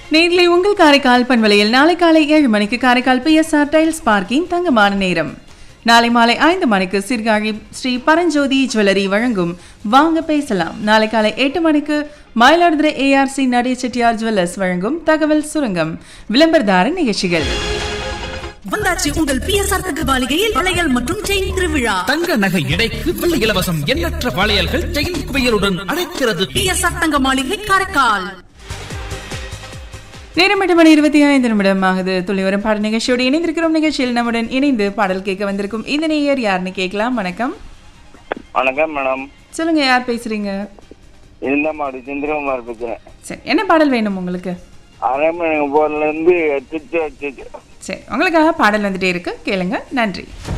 நேரிலே உங்கள் காரைக்கால் பண்பலையில் நாளை காலை ஏழு மணிக்கு காரைக்கால் பிஎஸ்ஆர் டைல்ஸ் பார்க்கின் தங்கமான நேரம் நாளை மாலை ஐந்து மணிக்கு சீர்காழி ஸ்ரீ பரஞ்சோதி ஜுவல்லரி வழங்கும் வாங்க பேசலாம் நாளை காலை எட்டு மணிக்கு மயிலாடுதுறை ஏஆர்சி நடே செட்டியார் ஜுவல்லர்ஸ் வழங்கும் தகவல் சுரங்கம் விளம்பரதார நிகழ்ச்சிகள் வந்தாச்சு உங்கள் பிஎஸ்ஆர் தகவாலிகையில் வளையல் மற்றும் செயின் திருவிழா தங்க நகை எடைக்கு வெள்ளி இலவசம் எண்ணற்ற வளையல்கள் செயின் குவியலுடன் அழைக்கிறது பிஎஸ்ஆர் தங்க மாளிகை காரைக்கால் நேரம் எட்டு மணி இருபத்தி ஐந்து நிமிடம் ஆகுது துளி வரும் பாடல் நிகழ்ச்சியோடு இணைந்திருக்கிறோம் நிகழ்ச்சியில் நம்முடன் இணைந்து பாடல் கேட்க வந்திருக்கும் இந்த நேயர் யாருன்னு கேட்கலாம் வணக்கம் வணக்கம் மேடம் சொல்லுங்க யார் பேசுறீங்க இந்த மாதிரி சந்திரகுமார் பேசுறேன் சரி என்ன பாடல் வேணும் உங்களுக்கு அரண்மனை போர்ல இருந்து அச்சோ அச்சோ சரி உங்களுக்காக பாடல் வந்துட்டே இருக்கு கேளுங்க நன்றி